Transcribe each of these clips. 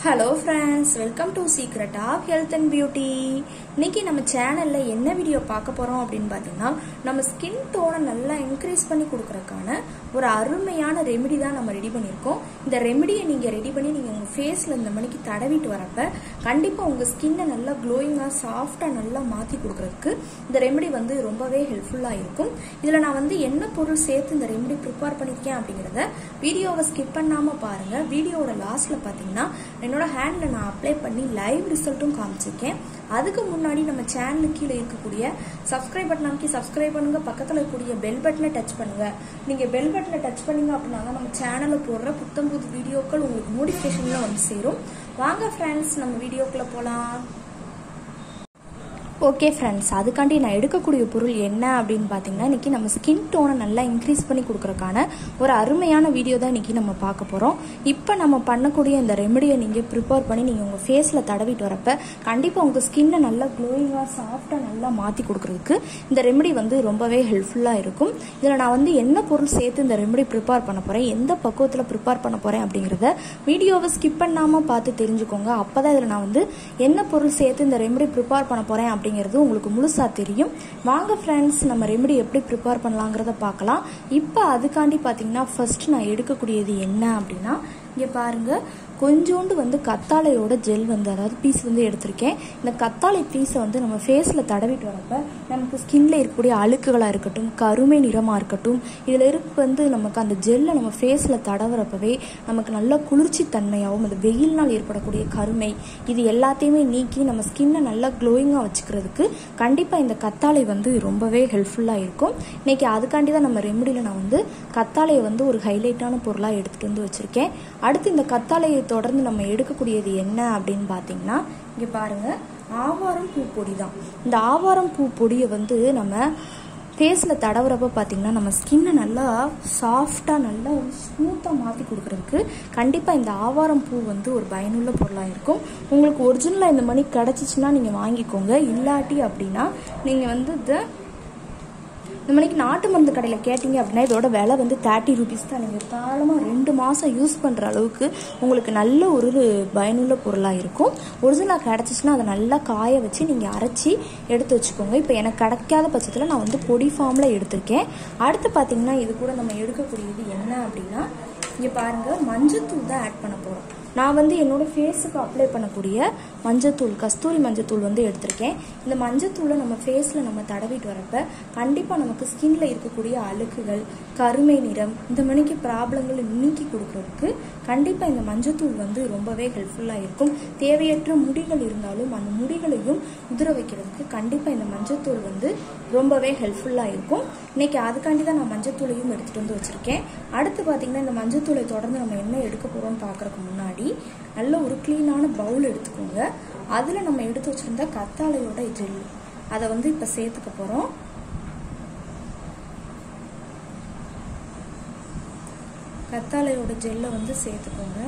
hello friends welcome to secret of health and beauty இன்னைக்கு நம்ம சேனலில் என்ன வீடியோ பார்க்க போகிறோம் அப்படின்னு பார்த்தீங்கன்னா நம்ம ஸ்கின் டோனை நல்லா இன்க்ரீஸ் பண்ணி கொடுக்கறதுக்கான ஒரு அருமையான ரெமெடி தான் நம்ம ரெடி பண்ணியிருக்கோம் இந்த ரெமெடியை நீங்கள் ரெடி பண்ணி நீங்கள் உங்கள் ஃபேஸில் இந்த மணிக்கு தடவிட்டு வரப்ப கண்டிப்பாக உங்கள் ஸ்கின்னை நல்லா க்ளோயிங்காக சாஃப்டாக நல்லா மாற்றி கொடுக்கறதுக்கு இந்த ரெமெடி வந்து ரொம்பவே ஹெல்ப்ஃபுல்லாக இருக்கும் இதில் நான் வந்து என்ன பொருள் சேர்த்து இந்த ரெமெடி ப்ரிப்பேர் பண்ணியிருக்கேன் அப்படிங்கிறத வீடியோவை ஸ்கிப் பண்ணாமல் பாருங்கள் வீடியோவோட லாஸ்ட்டில் பார்த்தீங்கன்னா என்னோட ஹேண்டில் நான் அப்ளை பண்ணி லைவ் ரிசல்ட்டும் காமிச்சிருக்கேன் அதுக்கு முன்னாடி நம்ம சேனலுக்கு கீழே இருக்கக்கூடிய சப்ஸ்கிரைப் பட்டன் அமைக்கி சப்ஸ்கிரைப் பண்ணுங்க பக்கத்தில் இருக்கக்கூடிய பெல் பட்டனை டச் பண்ணுங்க நீங்கள் பெல் பட்டனை டச் பண்ணீங்க அப்படின்னா தான் நம்ம சேனலில் போடுற புத்தம் புது வீடியோக்கள் உங்களுக்கு நோட்டிஃபிகேஷன்ல வந்து சேரும் வாங்க ஃப்ரெண்ட்ஸ் நம்ம வீடியோக்குள்ளே போகலாம் ஓகே ஃப்ரெண்ட்ஸ் அதுக்காண்டி நான் எடுக்கக்கூடிய பொருள் என்ன அப்படின்னு பார்த்தீங்கன்னா இன்றைக்கி நம்ம ஸ்கின் டோனை நல்லா இன்க்ரீஸ் பண்ணி கொடுக்குறக்கான ஒரு அருமையான வீடியோ தான் இன்றைக்கி நம்ம பார்க்க போகிறோம் இப்போ நம்ம பண்ணக்கூடிய இந்த ரெமெடியை நீங்கள் ப்ரிப்பேர் பண்ணி நீங்கள் உங்கள் ஃபேஸில் தடவிட்டு வரப்ப கண்டிப்பாக உங்கள் ஸ்கின்னை நல்லா க்ளோயிங்காக சாஃப்டாக நல்லா மாற்றி கொடுக்குறதுக்கு இந்த ரெமெடி வந்து ரொம்பவே ஹெல்ப்ஃபுல்லாக இருக்கும் இதில் நான் வந்து என்ன பொருள் சேர்த்து இந்த ரெமெடி ப்ரிப்பேர் பண்ண போகிறேன் எந்த பக்குவத்தில் ப்ரிப்பேர் பண்ண போகிறேன் அப்படிங்கிறத வீடியோவை ஸ்கிப் பண்ணாமல் பார்த்து தெரிஞ்சுக்கோங்க அப்போ தான் இதில் நான் வந்து என்ன பொருள் சேர்த்து இந்த ரெமெடி ப்ரிப்பேர் பண்ண போகிறேன் அப்படிங்கிறது உங்களுக்கு முழுசாக தெரியும் வாங்க ஃப்ரெண்ட்ஸ் நம்ம ரெமெடி எப்படி ப்ரிப்பேர் பண்ணலாங்கிறத பார்க்கலாம் இப்போ அதுக்காண்டி பார்த்தீங்கன்னா ஃபர்ஸ்ட் நான் எடுக்கக்கூடியது என்ன அப்படின்னா இங்கே பாருங்க கொஞ்சோண்டு வந்து கத்தாழையோட ஜெல் வந்து அதாவது பீஸ் வந்து எடுத்திருக்கேன் இந்த கத்தாழை பீஸை வந்து நம்ம ஃபேஸில் தடவிட்டு வரப்ப நமக்கு ஸ்கின்ல இருக்கக்கூடிய அழுக்குகளாக இருக்கட்டும் கருமை நிறமாக இருக்கட்டும் இதில் இருக்க வந்து நமக்கு அந்த ஜெல்லை நம்ம ஃபேஸில் தடவுறப்பவே நமக்கு நல்ல குளிர்ச்சி தன்மையாகவும் அந்த வெயில்னால் ஏற்படக்கூடிய கருமை இது எல்லாத்தையுமே நீக்கி நம்ம ஸ்கின்னை நல்லா க்ளோயிங்காக வச்சுக்கிறதுக்கு கண்டிப்பாக இந்த கத்தாழை வந்து ரொம்பவே ஹெல்ப்ஃபுல்லாக இருக்கும் இன்னைக்கு அதுக்காண்டி தான் நம்ம ரெமடியில் நான் வந்து கத்தாழையை வந்து ஒரு ஹைலைட்டான பொருளாக எடுத்துகிட்டு வந்து வச்சுருக்கேன் அடுத்து இந்த கத்தாழையை தொடர்ந்து நம்ம எடுக்கக்கூடியது என்ன அப்படின்னு பார்த்தீங்கன்னா இங்கே பாருங்கள் ஆவாரம் பூ பொடி தான் இந்த ஆவாரம் பூ பொடியை வந்து நம்ம ஃபேஸில் தடவுறப்ப பார்த்தீங்கன்னா நம்ம ஸ்கின்னை நல்லா சாஃப்டாக நல்லா ஸ்மூத்தாக மாற்றி கொடுக்குறதுக்கு கண்டிப்பாக இந்த ஆவாரம் பூ வந்து ஒரு பயனுள்ள பொருளாக இருக்கும் உங்களுக்கு ஒரிஜினலாக இந்த மணி கிடச்சிச்சின்னா நீங்கள் வாங்கிக்கோங்க இல்லாட்டி அப்படின்னா நீங்கள் வந்து இதை இந்த மணிக்கு நாட்டு மருந்து கடையில் கேட்டிங்க அப்படின்னா இதோட விலை வந்து தேர்ட்டி ருபீஸ் தான் நீங்கள் தாராளமாக ரெண்டு மாதம் யூஸ் பண்ணுற அளவுக்கு உங்களுக்கு நல்ல ஒரு பயனுள்ள பொருளாக இருக்கும் ஒரிஜினலாக கிடச்சிச்சின்னா அதை நல்லா காய வச்சு நீங்கள் அரைச்சி எடுத்து வச்சுக்கோங்க இப்போ எனக்கு கிடைக்காத பட்சத்தில் நான் வந்து பொடி ஃபார்மில் எடுத்திருக்கேன் அடுத்து பார்த்தீங்கன்னா இது கூட நம்ம எடுக்கக்கூடியது என்ன அப்படின்னா இங்கே பாருங்கள் மஞ்சத்தூள் தான் ஆட் பண்ண போகிறோம் நான் வந்து என்னோட ஃபேஸுக்கு அப்ளை பண்ணக்கூடிய மஞ்சத்தூள் கஸ்தூரி மஞ்சத்தூள் வந்து எடுத்திருக்கேன் இந்த மஞ்சத்தூளை நம்ம ஃபேஸில் நம்ம தடவிட்டு வரப்ப கண்டிப்பாக நமக்கு ஸ்கின்ல இருக்கக்கூடிய அழுக்குகள் கருமை நிறம் இந்த மணிக்கு ப்ராப்ளங்களை நீக்கி கொடுக்கறதுக்கு கண்டிப்பாக இந்த மஞ்சத்தூள் வந்து ரொம்பவே ஹெல்ப்ஃபுல்லாக இருக்கும் தேவையற்ற முடிகள் இருந்தாலும் அந்த முடிகளையும் உதிர வைக்கிறதுக்கு கண்டிப்பாக இந்த மஞ்சத்தூள் வந்து ரொம்பவே ஹெல்ப்ஃபுல்லாக இருக்கும் இன்னைக்கு அதுக்காண்டி தான் நான் மஞ்சத்தூளையும் எடுத்துகிட்டு வந்து வச்சுருக்கேன் அடுத்து பார்த்தீங்கன்னா இந்த மஞ்சத்தூளை தொடர்ந்து நம்ம என்ன எடுக்க போகிறோம்னு பார்க்குறதுக்கு முன்னாடி நல்ல ஒரு க்ளீனான பவுல் எடுத்துக்கோங்க அதில் நம்ம எடுத்து வச்சுருந்த கத்தாழையோட ஜெல் அதை வந்து இப்போ சேர்த்துக்க போகிறோம் கத்தாழையோட ஜெல்லை வந்து சேர்த்துக்கோங்க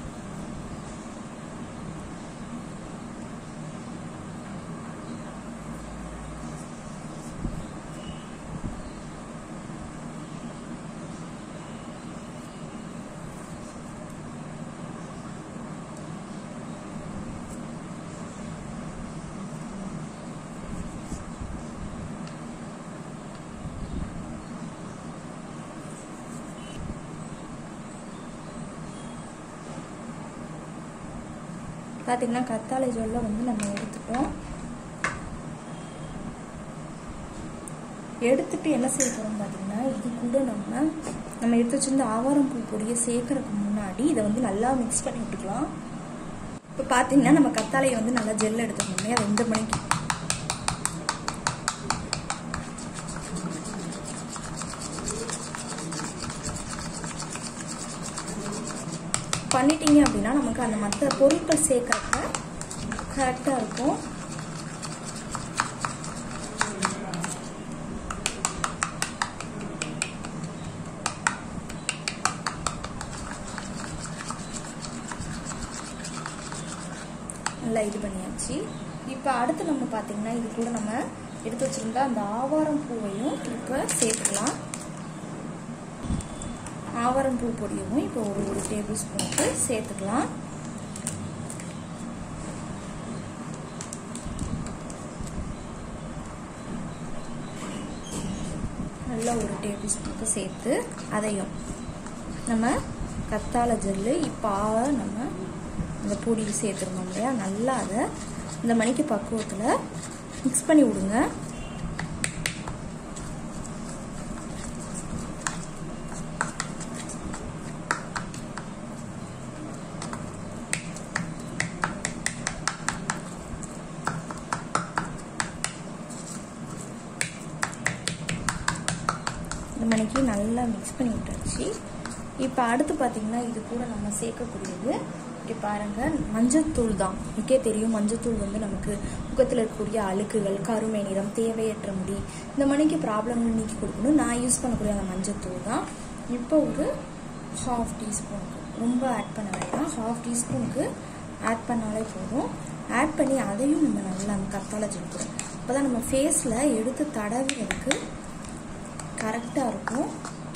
பார்த்தீங்கன்னா கத்தாழை ஜொல்லை வந்து நம்ம எடுத்துட்டோம் எடுத்துட்டு என்ன செய்ய போகிறோம் பார்த்தீங்கன்னா இது கூட நம்ம நம்ம எடுத்து வச்சிருந்த ஆவாரம் பூ பொடியை சேர்க்கறதுக்கு முன்னாடி இதை வந்து நல்லா மிக்ஸ் பண்ணி விட்டுக்கலாம் இப்போ பார்த்தீங்கன்னா நம்ம கத்தாழையை வந்து நல்லா ஜெல் எடுத்துக்கணும் இல்லையா ரெண்டு மணிக்கு பண்ணிட்டீங்க அப்படின்னா நமக்கு அந்த மற்ற பொருட்கள் சேர்க்கறப்ப கரெக்டாக இருக்கும் நல்லா இது பண்ணியாச்சு இப்போ அடுத்து நம்ம பார்த்தீங்கன்னா இது கூட நம்ம எடுத்து வச்சிருந்த அந்த ஆவாரம் பூவையும் இப்போ சேர்த்துக்கலாம் ஆவாரம் பூ பொடியவும் இப்போ ஒரு ஒரு டேபிள் ஸ்பூனுக்கு சேர்த்துக்கலாம் நல்ல ஒரு டேபிள் ஸ்பூனுக்கு சேர்த்து அதையும் நம்ம கத்தாழை ஜெல்லு இப்போ நம்ம இந்த பொடி சேர்த்துருந்தோம் இல்லையா நல்லா அதை இந்த மணிக்கு பக்குவத்தில் மிக்ஸ் பண்ணி விடுங்க இந்த மணிக்கு நல்லா மிக்ஸ் பண்ணி விட்டாச்சு இப்போ அடுத்து பார்த்தீங்கன்னா இது கூட நம்ம சேர்க்கக்கூடியது இங்கே பாருங்க மஞ்சத்தூள் தான் எனக்கே தெரியும் மஞ்சத்தூள் வந்து நமக்கு முகத்தில் இருக்கக்கூடிய அழுக்குகள் கருமை நிறம் தேவையற்ற முடி இந்த மணிக்கு ப்ராப்ளங்கள் நீக்கி கொடுக்கணும் நான் யூஸ் பண்ணக்கூடிய அந்த மஞ்சத்தூள் தான் இப்போ ஒரு ஹாஃப் டீஸ்பூனுக்கு ரொம்ப ஆட் பண்ண வேண்டாம் ஹாஃப் டீஸ்பூனுக்கு ஆட் பண்ணாலே போதும் ஆட் பண்ணி அதையும் நம்ம நல்லா அந்த கத்தாழை ஜெல் கூட அப்போ தான் நம்ம ஃபேஸில் எடுத்து தடவுறதுக்கு கரெக்டாக இருக்கும்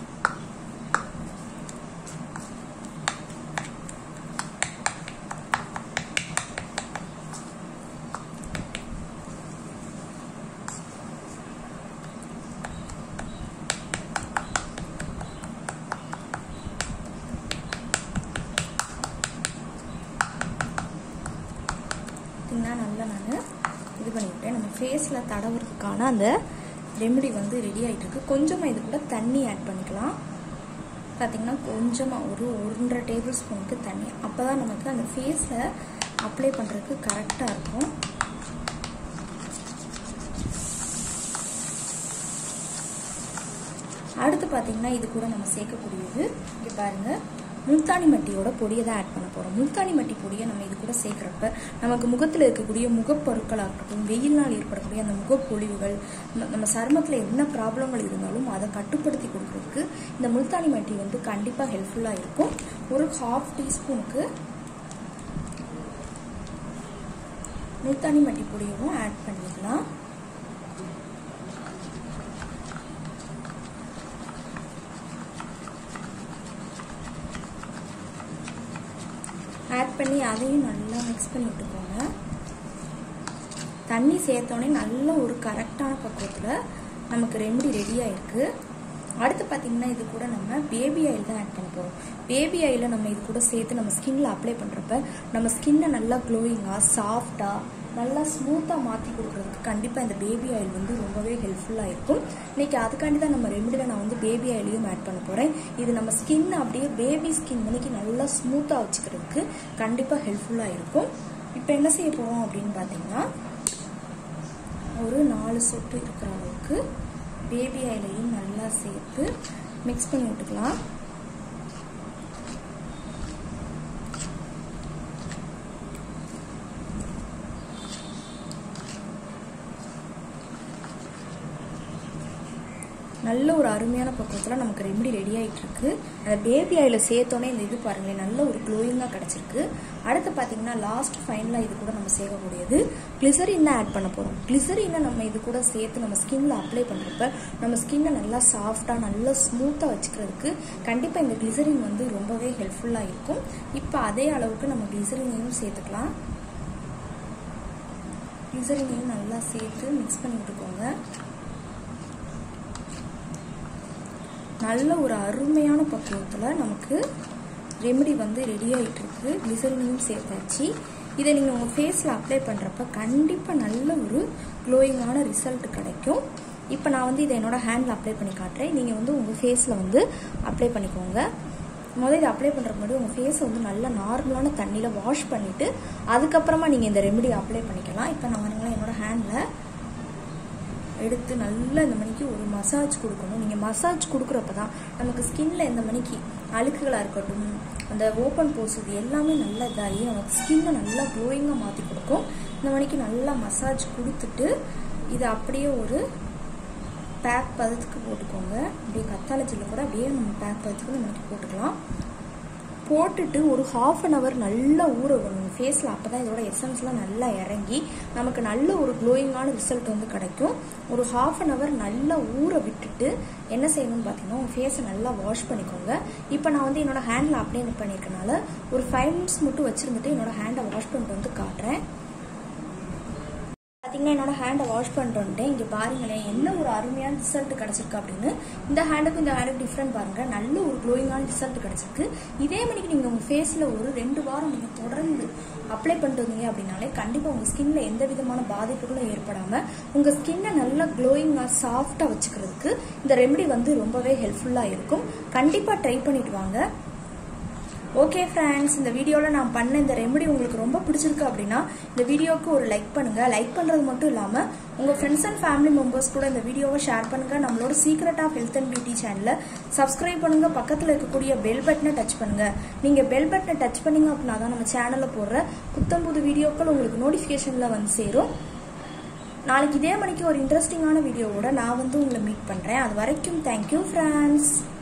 பார்த்தீங்கன்னா நல்லா நான் இது பண்ணிவிட்டேன் நம்ம ஃபேஸில் தடவுறதுக்கான அந்த ரெமெடி வந்து ரெடி ஆகிட்டு இருக்கு கொஞ்சமாக இது கூட தண்ணி ஆட் பண்ணிக்கலாம் பார்த்தீங்கன்னா கொஞ்சமாக ஒரு ஒன்றரை டேபிள் ஸ்பூனுக்கு தண்ணி அப்போ தான் நமக்கு அந்த ஃபேஸில் அப்ளை பண்ணுறதுக்கு கரெக்டாக இருக்கும் அடுத்து பார்த்தீங்கன்னா இது கூட நம்ம சேர்க்கக்கூடியது இங்கே பாருங்கள் முல்தானி மட்டியோட பொடியை தான் ஆட் பண்ண போகிறோம் முல்தானி மட்டி பொடியை நம்ம இது கூட சேர்க்குறப்ப நமக்கு முகத்தில் இருக்கக்கூடிய முகப்பொருட்களாக இருக்கட்டும் வெயில்னால் ஏற்படக்கூடிய அந்த முகப்பொழிவுகள் நம்ம- நம்ம சருமத்தில் என்ன ப்ராப்ளங்கள் இருந்தாலும் அதை கட்டுப்படுத்தி கொடுக்கறதுக்கு இந்த முல்தானி மட்டி வந்து கண்டிப்பாக ஹெல்ப்ஃபுல்லாக இருக்கும் ஒரு ஹாஃப் டீஸ்பூனுக்கு முல்தானி மட்டி பொடியவும் ஆட் பண்ணிக்கலாம் ஆட் பண்ணி அதையும் நல்லா மிக்ஸ் பண்ணி விட்டுக்கோங்க தண்ணி சேர்த்தோடனே நல்ல ஒரு கரெக்டான பக்குவத்தில் நமக்கு ரெமெடி ரெடி ஆயிருக்கு அடுத்து பார்த்தீங்கன்னா இது கூட நம்ம பேபி ஆயில் தான் ஆட் பண்ண போகிறோம் பேபி ஆயிலை நம்ம இது கூட சேர்த்து நம்ம ஸ்கின்ல அப்ளை பண்ணுறப்ப நம்ம ஸ்கின்னை நல்லா க்ளோயிங்காக சாஃப்டாக நல்லா ஸ்மூத்தாக மாற்றி கொடுக்குறதுக்கு கண்டிப்பாக இந்த பேபி ஆயில் வந்து ரொம்பவே ஹெல்ப்ஃபுல்லாக இருக்கும் இன்னைக்கு அதுக்காண்டி தான் நம்ம ரெமெடியில் நான் வந்து பேபி ஆயிலையும் ஆட் பண்ண போகிறேன் இது நம்ம ஸ்கின் அப்படியே பேபி ஸ்கின் இன்னைக்கு நல்லா ஸ்மூத்தாக வச்சுக்கிறதுக்கு கண்டிப்பாக ஹெல்ப்ஃபுல்லாக இருக்கும் இப்போ என்ன செய்ய போகிறோம் அப்படின்னு பார்த்தீங்கன்னா ஒரு நாலு சொட்டு இருக்கிற அளவுக்கு பேபி ஆயிலையும் நல்லா சேர்த்து மிக்ஸ் பண்ணி விட்டுக்கலாம் நல்ல ஒரு அருமையான பக்குவத்தில் நமக்கு ரெமெடி ரெடி ஆகிட்டு இருக்கு அந்த பேபி ஆயில சேர்த்தோன்னே இந்த இது பாருங்களேன் நல்ல ஒரு க்ளோயிங்காக கிடச்சிருக்கு அடுத்து பார்த்தீங்கன்னா லாஸ்ட் ஃபைனலாக இது கூட நம்ம சேர்க்கக்கூடியது கிளிசரின் தான் ஆட் பண்ண போகிறோம் கிளிசரினை நம்ம இது கூட சேர்த்து நம்ம ஸ்கின்ல அப்ளை பண்ணுறப்ப நம்ம ஸ்கின்னை நல்லா சாஃப்டாக நல்லா ஸ்மூத்தாக வச்சுக்கிறதுக்கு கண்டிப்பாக இந்த கிளிசரின் வந்து ரொம்பவே ஹெல்ப்ஃபுல்லாக இருக்கும் இப்போ அதே அளவுக்கு நம்ம கிளிசரினையும் சேர்த்துக்கலாம் கிளிசரினையும் நல்லா சேர்த்து மிக்ஸ் பண்ணி விட்டுக்கோங்க நல்ல ஒரு அருமையான பக்குவத்தில் நமக்கு ரெமெடி வந்து ரெடி ஆகிட்டு இருக்கு கிளிசரினையும் சேர்த்தாச்சு இதை நீங்கள் உங்கள் ஃபேஸில் அப்ளை பண்ணுறப்ப கண்டிப்பாக நல்ல ஒரு க்ளோயிங்கான ரிசல்ட் கிடைக்கும் இப்போ நான் வந்து இதை என்னோட ஹேண்டில் அப்ளை பண்ணி காட்டுறேன் நீங்கள் வந்து உங்கள் ஃபேஸில் வந்து அப்ளை பண்ணிக்கோங்க முதல்ல இதை அப்ளை பண்ணுறதுக்கு முன்னாடி உங்கள் ஃபேஸை வந்து நல்லா நார்மலான தண்ணியில் வாஷ் பண்ணிவிட்டு அதுக்கப்புறமா நீங்கள் இந்த ரெமெடி அப்ளை பண்ணிக்கலாம் இப்போ நான் பாருங்களேன் என்னோட ஹேண்டில் எடுத்து நல்லா இந்த மணிக்கு ஒரு மசாஜ் கொடுக்கணும் நீங்கள் மசாஜ் கொடுக்குறப்ப தான் நமக்கு ஸ்கின்ல இந்த மணிக்கு அழுக்குகளாக இருக்கட்டும் அந்த ஓப்பன் போஸ் இது எல்லாமே நல்லா இதாகி நமக்கு ஸ்கின்னை நல்லா க்ளோயிங்காக மாற்றி கொடுக்கும் இந்த மணிக்கு நல்லா மசாஜ் கொடுத்துட்டு இது அப்படியே ஒரு பேக் பதத்துக்கு போட்டுக்கோங்க அப்படியே கத்தாழை ஜெல்ல கூட அப்படியே நம்ம பேக் பதத்துக்கு இந்த மணிக்கு போட்டுக்கலாம் போட்டுட்டு ஒரு ஹாஃப் அன் ஹவர் நல்லா ஊற விடணும் ஃபேஸில் அப்போ தான் இதோட எசன்ஸ்லாம் நல்லா இறங்கி நமக்கு நல்ல ஒரு க்ளோயிங்கான ரிசல்ட் வந்து கிடைக்கும் ஒரு ஹாஃப் அன் ஹவர் நல்லா ஊற விட்டுட்டு என்ன செய்யணும்னு பார்த்தீங்கன்னா உங்கள் ஃபேஸை நல்லா வாஷ் பண்ணிக்கோங்க இப்போ நான் வந்து என்னோட ஹேண்டில் அப்ளை பண்ணியிருக்கனால ஒரு ஃபைவ் மினிட்ஸ் மட்டும் வச்சுருந்துட்டு என்னோட ஹேண்டை வாஷ் பண்ணிட்டு வந்து காட்டுறேன் பார்த்தீங்கன்னா என்னோட ஹேண்டை வாஷ் பண்ணிட்டு வந்துட்டேன் இங்கே பாருங்களேன் என்ன ஒரு அருமையான ரிசல்ட் கிடச்சிருக்கு அப்படின்னு இந்த ஹேண்டுக்கும் இந்த ஹேண்டுக்கு டிஃப்ரெண்ட் பாருங்க நல்ல ஒரு க்ளோயிங்கான ரிசல்ட் கிடச்சிருக்கு இதே மணிக்கு நீங்கள் உங்கள் ஃபேஸில் ஒரு ரெண்டு வாரம் நீங்கள் தொடர்ந்து அப்ளை பண்ணிட்டு வந்தீங்க அப்படின்னாலே கண்டிப்பாக உங்கள் ஸ்கின்ல எந்த விதமான பாதிப்புகளும் ஏற்படாமல் உங்கள் ஸ்கின்னை நல்லா க்ளோயிங்காக சாஃப்டாக வச்சுக்கிறதுக்கு இந்த ரெமெடி வந்து ரொம்பவே ஹெல்ப்ஃபுல்லாக இருக்கும் கண்டிப்பாக ட்ரை பண்ணிட்டு வாங்க ஓகே ஃப்ரெண்ட்ஸ் இந்த வீடியோவில் நான் பண்ண இந்த ரெமெடி உங்களுக்கு ரொம்ப பிடிச்சிருக்கு அப்படின்னா இந்த வீடியோவுக்கு ஒரு லைக் பண்ணுங்கள் லைக் பண்ணுறது மட்டும் இல்லாமல் உங்கள் ஃப்ரெண்ட்ஸ் அண்ட் ஃபேமிலி மெம்பர்ஸ் கூட இந்த வீடியோவை ஷேர் பண்ணுங்கள் நம்மளோட secret of health and beauty சேனலை சப்ஸ்கிரைப் பண்ணுங்கள் பக்கத்தில் இருக்கக்கூடிய பெல் பட்டனை டச் பண்ணுங்கள் நீங்கள் பெல் பட்டனை டச் பண்ணீங்க அப்படின்னா தான் நம்ம சேனலில் போடுற புத்தம் புது வீடியோக்கள் உங்களுக்கு நோட்டிஃபிகேஷனில் வந்து சேரும் நாளைக்கு இதே மணிக்கு ஒரு இன்ட்ரெஸ்டிங்கான வீடியோவோட நான் வந்து உங்களை மீட் பண்ணுறேன் அது வரைக்கும் தேங்க்யூ ஃப்ரெண்ட்ஸ்